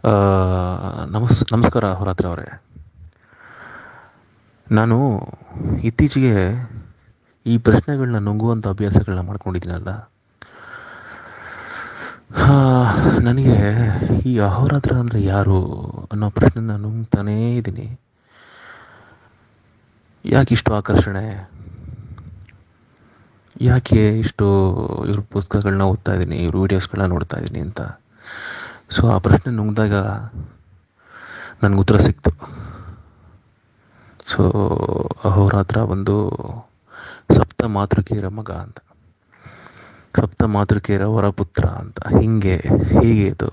ಆ, ನಮಸ್ ನಮಸ್ಕಾರ ಹೊರಾತ್ರ ಅವರೇ ನಾನು ಇತ್ತೀಚೆಗೆ ಈ ಪ್ರಶ್ನೆಗಳನ್ನ ನುಂಗುವಂಥ ಅಭ್ಯಾಸಗಳನ್ನ ಮಾಡ್ಕೊಂಡಿದ್ದೀನಲ್ಲ ಆ, ನನಗೆ ಈ ಅಹೋರಾತ್ರ ಅಂದರೆ ಯಾರು ಅನ್ನೋ ಪ್ರಶ್ನೆನ ನುಂಗ್ತಾನೇ ಇದ್ದೀನಿ ಯಾಕೆ ಇಷ್ಟು ಆಕರ್ಷಣೆ ಯಾಕೆ ಇಷ್ಟು ಇವ್ರ ಪುಸ್ತಕಗಳನ್ನ ಓದ್ತಾ ಇದ್ದೀನಿ ಇವ್ರ ವೀಡಿಯೋಸ್ಗಳನ್ನ ನೋಡ್ತಾ ಇದ್ದೀನಿ ಅಂತ ಸೊ ಆ ಪ್ರಶ್ನೆ ನುಂಗಿದಾಗ ನನಗೆ ಉತ್ತರ ಸಿಕ್ತು ಸೊ ಅಹೋರಾತ್ರ ಒಂದು ಸಪ್ತ ಮಾತೃಕೆಯರ ಮಗ ಅಂತ ಸಪ್ತ ಮಾತೃಕೆಯರ ವರಪುತ್ರ ಅಂತ ಹಿಂಗೆ ಹೀಗೆ ಇದು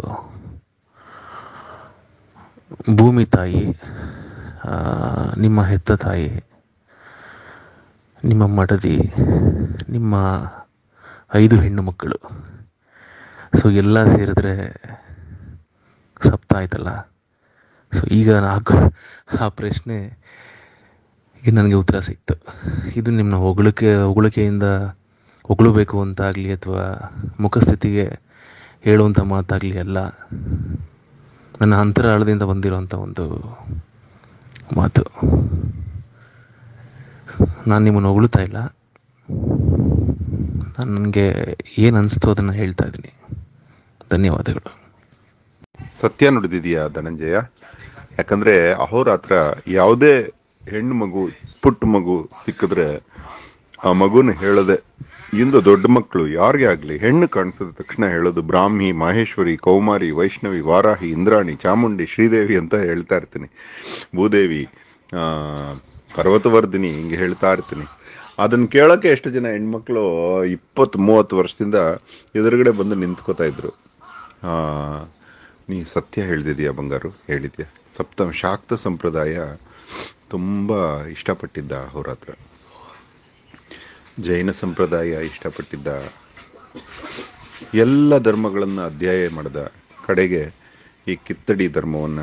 ಭೂಮಿ ತಾಯಿ ಆ, ನಿಮ್ಮ ಹೆತ್ತ ತಾಯಿ ನಿಮ್ಮ ಮಡದಿ ನಿಮ್ಮ ಐದು ಹೆಣ್ಣು ಮಕ್ಕಳು ಸೊ ಎಲ್ಲ ಸೇರಿದ್ರೆ ಸಪ್ತ ಆಯ್ತಲ್ಲ ಸೊ ಈಗ ನಾಲ್ಕು ಆ ಪ್ರಶ್ನೆ ಈಗ ನನಗೆ ಉತ್ತರ ಸಿಕ್ತು ಇದು ನಿಮ್ಮನ್ನ ಹೊಗಳಿಕೆ ಹೊಗಳಿಕೆಯಿಂದ ಹೊಗಳಬೇಕು ಅಂತಾಗಲಿ ಅಥವಾ ಮುಖಸ್ಥಿತಿಗೆ ಹೇಳುವಂಥ ಮಾತಾಗಲಿ ಅಲ್ಲ ನನ್ನ ಅಂತರಾಳದಿಂದ ಬಂದಿರೋಂಥ ಒಂದು ಮಾತು ನಾನು ನಿಮ್ಮನ್ನು ಹೊಗಳ್ತಾ ಇಲ್ಲ ನಾನು ನನಗೆ ಏನು ಅನಿಸ್ತು ಅದನ್ನು ಹೇಳ್ತಾ ಇದ್ದೀನಿ ಧನ್ಯವಾದಗಳು ಸತ್ಯ ನುಡಿದಿದೆಯಾ ಧನಂಜಯ ಯಾಕಂದ್ರೆ ಅಹೋರಾತ್ರ ಯಾವುದೇ ಹೆಣ್ಣು ಮಗು ಪುಟ್ಟ ಮಗು ಸಿಕ್ಕಿದ್ರೆ ಆ ಮಗುನ ಹೇಳದೆ ಇಂದು ದೊಡ್ಡ ಮಕ್ಕಳು ಯಾರಿಗೆ ಆಗ್ಲಿ ಹೆಣ್ಣು ಕಾಣಿಸಿದ ತಕ್ಷಣ ಹೇಳೋದು ಬ್ರಾಹ್ಮಿ ಮಾಹೇಶ್ವರಿ ಕೌಮಾರಿ ವೈಷ್ಣವಿ ವಾರಾಹಿ ಇಂದ್ರಾಣಿ ಚಾಮುಂಡಿ ಶ್ರೀದೇವಿ ಅಂತ ಹೇಳ್ತಾ ಇರ್ತೀನಿ ಭೂದೇವಿ ಆ ಪರ್ವತವರ್ಧಿನಿ ಹಿಂಗೆ ಹೇಳ್ತಾ ಇರ್ತೀನಿ ಅದನ್ನ ಕೇಳಕ್ಕೆ ಎಷ್ಟು ಜನ ಹೆಣ್ಮಕ್ಳು ಇಪ್ಪತ್ತು ಮೂವತ್ತು ವರ್ಷದಿಂದ ಎದುರುಗಡೆ ಬಂದು ನಿಂತ್ಕೋತಾ ಇದ್ರು ಆ, ನೀ ಸತ್ಯ ಹೇಳ್ದಿದ್ಯಾ ಬಂಗಾರು ಹೇಳಿದ್ಯಾ ಸಪ್ತ ಶಾಕ್ತ ಸಂಪ್ರದಾಯ ತುಂಬ ಇಷ್ಟಪಟ್ಟಿದ್ದ ಅಹೋರಾತ್ರ ಜೈನ ಸಂಪ್ರದಾಯ ಇಷ್ಟಪಟ್ಟಿದ್ದ ಎಲ್ಲ ಧರ್ಮಗಳನ್ನು ಅಧ್ಯಾಯ ಮಾಡಿದ ಕಡೆಗೆ ಈ ಕಿತ್ತಡಿ ಧರ್ಮವನ್ನು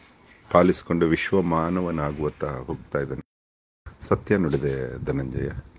ಪಾಲಿಸಿಕೊಂಡು ವಿಶ್ವ ಮಾನವನಾಗುವತ್ತ ಹೋಗ್ತಾ ಇದ್ದಾನೆ ಸತ್ಯ ನುಡಿದೆ ಧನಂಜಯ